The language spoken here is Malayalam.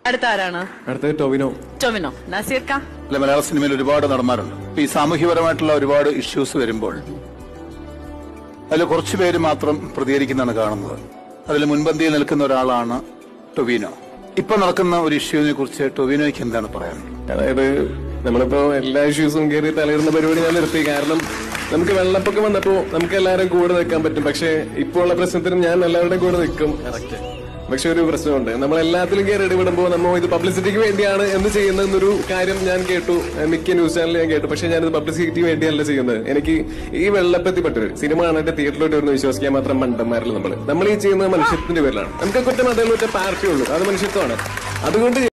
അടുത്ത ആരാണ് അടുത്തത് ടൊവിനോ ടൊമിനോ നസീർ ഖാൻ അല്ല മലയാള സിനിമയിൽ ഒരുപാട് നടന്മാരുണ്ട് ഇപ്പൊ ഈ സാമൂഹ്യപരമായിട്ടുള്ള ഒരുപാട് ഇഷ്യൂസ് വരുമ്പോൾ അതിൽ കുറച്ചു പേര് മാത്രം പ്രതികരിക്കുന്നതാണ് കാണുന്നത് അതിൽ മുൻപന്തിയിൽ നിൽക്കുന്ന ഒരാളാണ് ടൊവിനോ ഇപ്പൊ നടക്കുന്ന ഒരു ഇഷ്യൂവിനെ കുറിച്ച് ടൊവിനോയ്ക്ക് എന്താണ് പറയാനുള്ളത് അതായത് നമ്മളിപ്പോ എല്ലാ ഇഷ്യൂസും കയറി തലയിടുന്ന പരിപാടി ഞാൻ നിർത്തി കാരണം നമുക്ക് വെള്ളപ്പൊക്കം വന്നപ്പോ നമുക്ക് എല്ലാവരും കൂടെ നിൽക്കാൻ പറ്റും പക്ഷെ ഇപ്പോൾ ഉള്ള പ്രശ്നത്തിനും ഞാൻ എല്ലാവരുടെയും കൂടെ നിൽക്കും പക്ഷെ ഒരു പ്രശ്നമുണ്ട് നമ്മൾ എല്ലാത്തിലും കയറി ഇടപെടുമ്പോൾ നമ്മൾ ഇത് പബ്ലിസിറ്റിക്ക് വേണ്ടിയാണ് എന്ന് ചെയ്യുന്ന എന്നൊരു കാര്യം ഞാൻ കേട്ടു ഏഹ് മിക്ക ന്യൂസ് ചാനലിൽ ഞാൻ കേട്ടു പക്ഷെ ഞാനിത് പബ്ലിസിറ്റിക്ക് വേണ്ടിയല്ല ചെയ്യുന്നത് എനിക്ക് ഈ വെള്ളപ്പത്തി പെട്ടവർ സിനിമ കാണാനായിട്ട് തിയേറ്ററിലോട്ട് വരുന്ന വിശ്വസിക്കാൻ മാത്രം മണ്ടന്മാരില്ല നമ്മൾ നമ്മൾ ഈ ചെയ്യുന്നത് മനുഷ്യത്തിന്റെ പേരിലാണ് നമുക്ക് കുറ്റം അതേ കുറ്റം പാർട്ടിയുള്ളൂ അത് മനുഷ്യത്വമാണ് അതുകൊണ്ട്